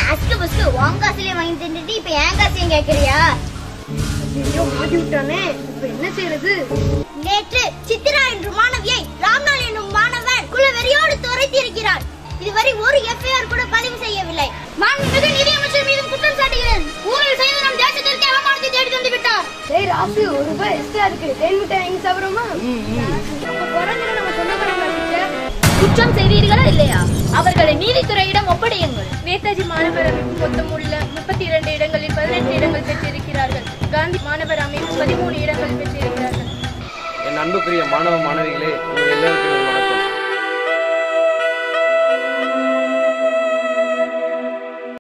first first உன் காசுலயே வாங்கி தின்னுட்டு இப்ப என் காசையும் கேக்குறியா ஐயோ மாட்டி விட்டானே இப்ப என்ன செய்யறது நேற்று சித்ரா என்ற மாணவியை ராம்நாள் என்னும் மாணவன் குலவெறியோடு துரைத்தி இருக்கிறார் இதுவரை ஒரு எஃப்ஐஆர் கூட பதிவு செய்யவில்லை மாண்புமிகு நிதியமைச்சர் மீது குற்றம் சாட்டுகிறேன் ஊரில் செய்து நம் தேசத்திற்கு அவமானத்தை தேடி தந்து விட்டார் டேய் ராசு ஒரு ரூபாய் எக்ஸ்ட்ரா இருக்கு தேன் மிட்டாய் வாங்கி சாப்பிடுறோமா அப்ப குறைஞ்சிட நம்ம சொந்தக்காரங்க டீச்சர் குற்றம் செய்தீர்களா இல்லையா அவர்களை நீதித்துறையிடம் ஒப்படையுங்கள் நேதாஜி மாணவர் அமைப்பு மொத்தம் உள்ள முப்பத்தி இரண்டு இடங்களில் பதினெட்டு இடங்கள் பெற்றிருக்கிறார்கள் காந்தி மாணவர் அமைப்பு பதிமூணு இடங்கள் பெற்றிருக்கிறார்கள் என் அன்புக்குரிய மாணவ மாணவிகளே உங்கள் எல்லோருக்கும்